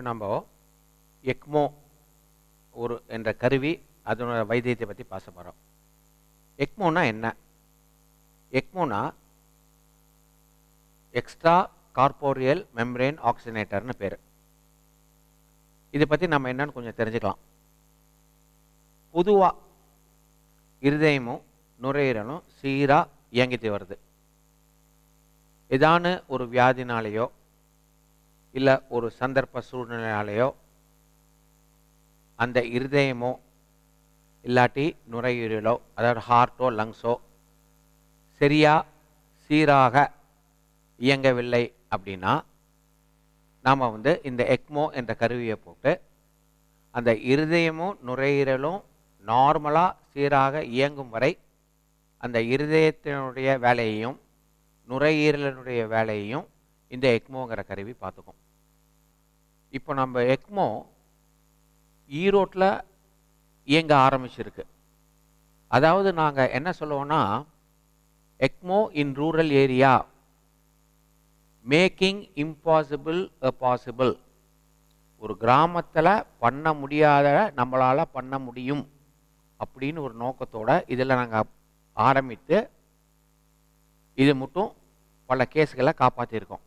நம்ம எக்மோ ஒரு என்ற கருவி அதனோட வைத்தியத்தை பற்றி பேச போகிறோம் எக்மோனா என்ன எக்மோனா எக்ஸ்ட்ரா கார்போரியல் மெம்ரேன் ஆக்சிஜனேட்டர்னு பேர் இதை பற்றி நம்ம என்னன்னு கொஞ்சம் தெரிஞ்சுக்கலாம் பொதுவாக இருதயமும் நுரையீரலும் சீராக இயங்கிட்டு வருது ஏதான ஒரு வியாதினாலேயோ இல்லை ஒரு சந்தர்ப்ப சூழ்நிலையாலேயோ அந்த இருதயமோ இல்லாட்டி நுரையீரலோ அதாவது ஹார்ட்டோ லங்ஸோ சரியா சீராக இயங்கவில்லை அப்படின்னா நாம் வந்து இந்த எக்மோ என்ற கருவியை போட்டு அந்த இருதயமும் நுரையீரலும் நார்மலாக சீராக இயங்கும் வரை அந்த இருதயத்தினுடைய வேலையையும் நுரையீரலினுடைய வேலையையும் இந்த எக்மோங்கிற கருவி பார்த்துக்கும் இப்போ நம்ம எக்மோ ஈரோட்டில் இயங்க ஆரம்பிச்சிருக்கு அதாவது நாங்கள் என்ன சொல்லுவோன்னா ECMO in rural area making impossible a possible ஒரு கிராமத்தில் பண்ண முடியாத நம்மளால் பண்ண முடியும் அப்படின்னு ஒரு நோக்கத்தோட இதில் நாங்கள் ஆரம்பித்து இது மட்டும் பல கேஸுகளை காப்பாற்றியிருக்கோம்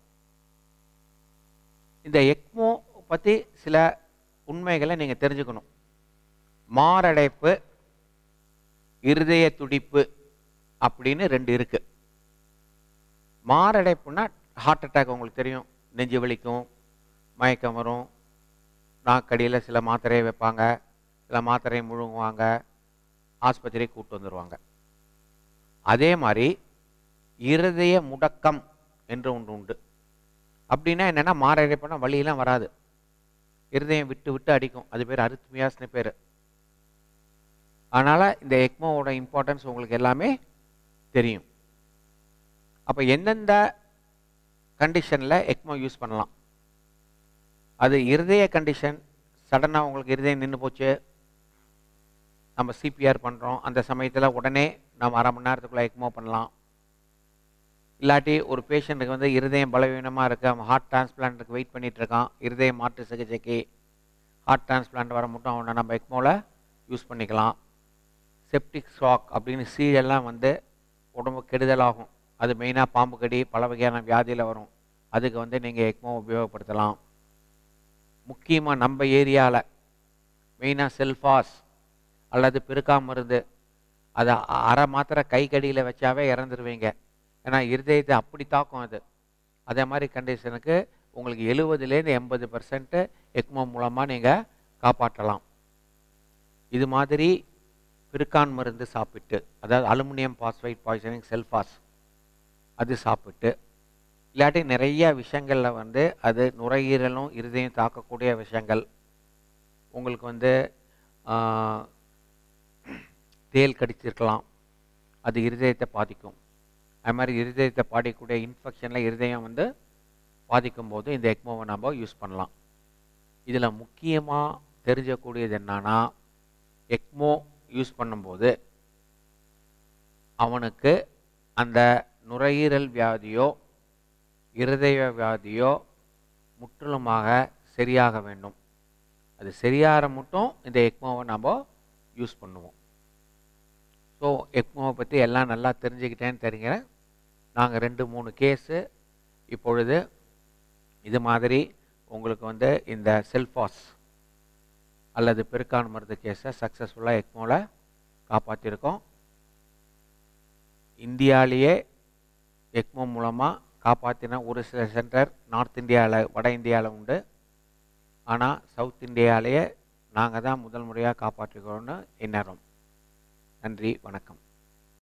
இந்த எக்மோ பற்றி சில உண்மைகளை நீங்கள் தெரிஞ்சுக்கணும் மாரடைப்பு இருதய துடிப்பு அப்படின்னு ரெண்டு இருக்கு மாரடைப்புனா ஹார்ட் அட்டாக் உங்களுக்கு தெரியும் நெஞ்சு வலிக்கும் மயக்கம் வரும் நாக்கடியில் சில மாத்திரையை வைப்பாங்க சில மாத்திரையை முழுங்குவாங்க ஆஸ்பத்திரியை கூப்பிட்டு வந்துடுவாங்க அதே மாதிரி இருதய முடக்கம் என்று ஒன்று உண்டு அப்படின்னா என்னென்னா மாரடைப்புனா வழியெல்லாம் வராது இருதயம் விட்டு விட்டு அடிக்கும் அது பேர் அரித்மியாஸ்னு பேர் அதனால் இந்த எக்மோவோட இம்பார்ட்டன்ஸ் உங்களுக்கு எல்லாமே தெரியும் அப்போ எந்தெந்த கண்டிஷனில் எக்மோ யூஸ் பண்ணலாம் அது இருதய கண்டிஷன் சடனாக உங்களுக்கு இருதயம் நின்று போச்சு நம்ம சிபிஆர் பண்ணுறோம் அந்த சமயத்தில் உடனே நம்ம அரை மணி நேரத்துக்குள்ளே எக்மோ பண்ணலாம் இல்லாட்டி ஒரு பேஷண்ட்டுக்கு வந்து இருதயம் பலவீனமாக இருக்குது அவன் ஹார்ட் டிரான்ஸ்பிளான்ட்டுக்கு வெயிட் பண்ணிகிட்டு இருக்கான் இருதய மாற்று சிகிச்சைக்கு ஹார்ட் டிரான்ஸ்பிளான்ட் வர மட்டும் அவனை நம்ம எக்மோவில் யூஸ் பண்ணிக்கலாம் செப்டிக் ஷாக் அப்படின்னு சீழெல்லாம் வந்து உடம்பு கெடுதலாகும் அது மெயினாக பாம்பு கடி பல வகையான வியாதியில் வரும் அதுக்கு வந்து நீங்கள் எக்மோ உபயோகப்படுத்தலாம் முக்கியமாக நம்ம ஏரியாவில் மெயினாக செல்ஃபாஸ் அல்லது பெருக்கா மருந்து அதை அரை மாத்திரை கை கடியில் வச்சாவே இறந்துருவீங்க ஏன்னா இருதயத்தை அப்படி தாக்கும் அது அதே மாதிரி கண்டிஷனுக்கு உங்களுக்கு எழுபதுலேருந்து எண்பது பர்சன்ட்டு எக்மோ மூலமாக நீங்கள் காப்பாற்றலாம் இது மாதிரி பிரிக்கான் மருந்து சாப்பிட்டு அதாவது அலுமினியம் பாஸ்பைட் பாய்சனிங் செல்ஃபாஸ் அது சாப்பிட்டு இல்லாட்டி நிறைய விஷயங்களில் வந்து அது நுரையீரலும் இருதயம் தாக்கக்கூடிய விஷயங்கள் உங்களுக்கு வந்து தேல் கடிச்சிருக்கலாம் அது இருதயத்தை பாதிக்கும் அது மாதிரி இருதயத்தை பாதிக்கக்கூடிய இன்ஃபெக்ஷனில் இருதயம் வந்து பாதிக்கும் போது இந்த எக்மோவை நம்ம யூஸ் பண்ணலாம் இதில் முக்கியமாக தெரிஞ்சக்கூடியது என்னன்னா எக்மோ யூஸ் பண்ணும்போது அவனுக்கு அந்த நுரையீரல் வியாதியோ இருதய வியாதியோ முற்றிலுமாக சரியாக வேண்டும் அது சரியாகிற மட்டும் இந்த எக்மோவை நம்ம யூஸ் பண்ணுவோம் ஸோ எக்மோவை பற்றி எல்லாம் நல்லா தெரிஞ்சுக்கிட்டேன்னு தெரிகிறேன் நாங்கள் ரெண்டு மூணு கேஸு இப்பொழுது இது மாதிரி உங்களுக்கு வந்து இந்த செல்ஃபாஸ் அல்லது பெருக்கான் மருந்து கேஸை சக்ஸஸ்ஃபுல்லாக எக்மோவில் காப்பாற்றிருக்கோம் இந்தியாவிலேயே எக்மோ மூலமாக காப்பாற்றின ஒரு சில சென்டர் நார்த் இந்தியாவில் வட இந்தியாவில் உண்டு ஆனால் சவுத் இந்தியாவிலேயே நாங்கள் தான் முதல் முறையாக காப்பாற்றிக்கிறோன்னு எண்ணறோம் நன்றி வணக்கம்